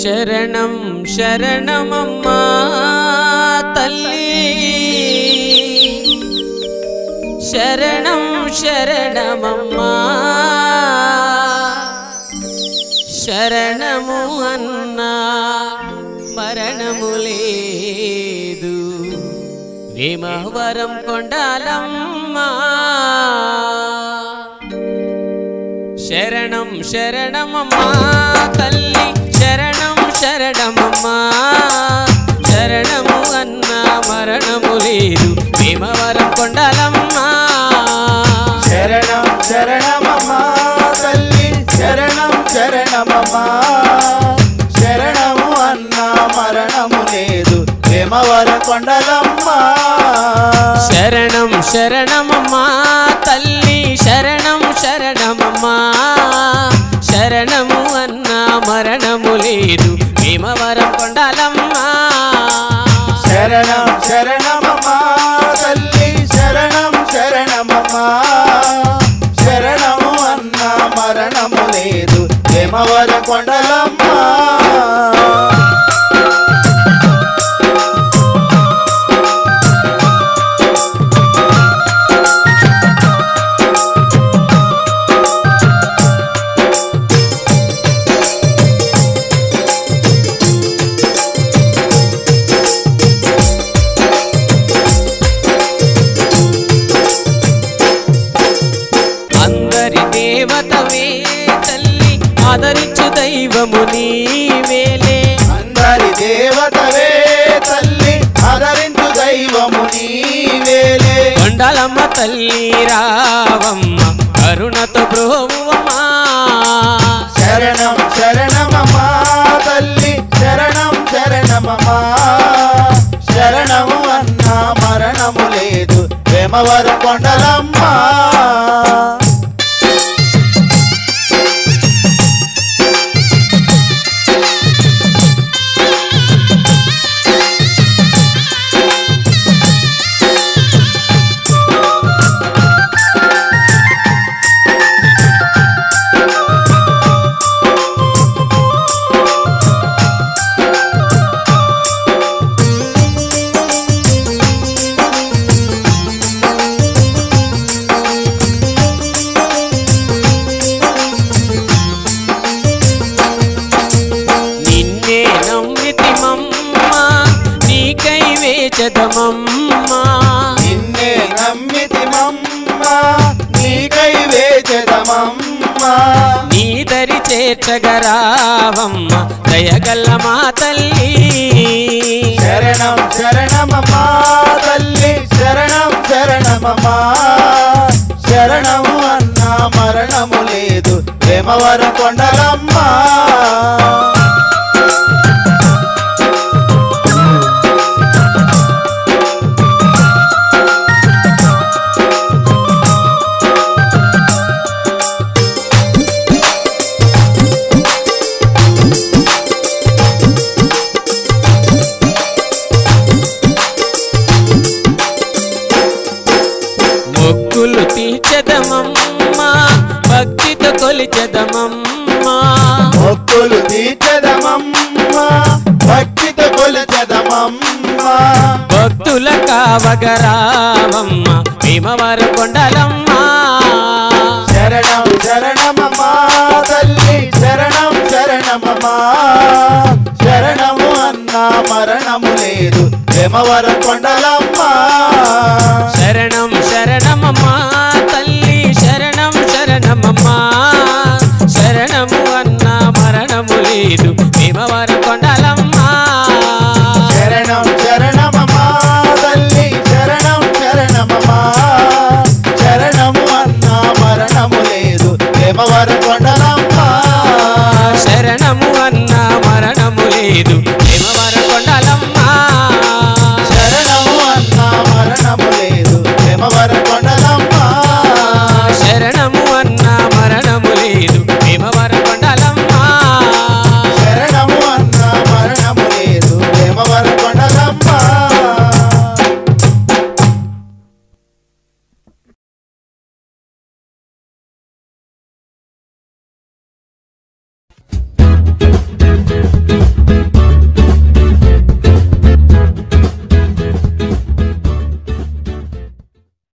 శరణం శరణమమ్మా తల్లి శరణం శరణమమ్మా శరణము అన్నా మరణము లేదు భీమవరం కొండాలమ్మా శరణం శరణమమ్మా తల్లి శరణం శరణమమ్మా శరణము అన్నా మరణము లేదు భీమవరం కొండాలమ్మా శరణం శరణమమ్మా తల్లి శరణం శరణమమ్మా శరణము అన్నా మరణము లేదు భీమవర కొండలమ్మా శరణం శరణమమ్మా తల్లి శరణం శరణమమ్మా శరణము అన్నా మరణము లేదు భీమవరం కొండాలమ్మా శరణం శరణమమ్మా తల్లి శరణం శరణమమ్మా శరణము అన్నా మరణము లేదు భీమవర కొండలమ్మా అందరి దేవతవే తల్లి ఆదరించు దైవము నీవేలే అందరి దేవతవే తల్లి ఆదరించు దైవము నీవేలే కొండలమ్మ తల్లి రావమ్మ కరుణతో బ్రోవమ్మా శరణం శరణమమ్మా తల్లి శరణం శరణమమ్మా శరణము అన్నా మరణము లేదు వేమవర కొండలమ్మా నిన్నే నమ్మితిమమ్మ నీకై వేచదమమ్మా నిన్నే నమ్మితిమమ్మా నీకై వేచదమమ్మా నీ దరి చేర్చగరావమ్మ దయగల్ల మా తల్లి శరణం శరణమమ్మా తల్లి శరణం శరణమమ్మా శరణము అన్నా మరణము లేదు ప్రేమవర కొండలమ్మా మొక్కులు తీర్చదమమ్మా భక్తితో కొలిచదమమ్మా మొక్కులు తీర్చదమమ్మా భక్తితో కొలిచదమమ్మా భక్తుల కావగరావమ్మ భీమవర కొండలమ్మా శరణం శరణమమ్మా తల్లి శరణం శరణమమ్మా శరణము అన్నా మరణము లేదు ప్రేమవర కొండలమ్మా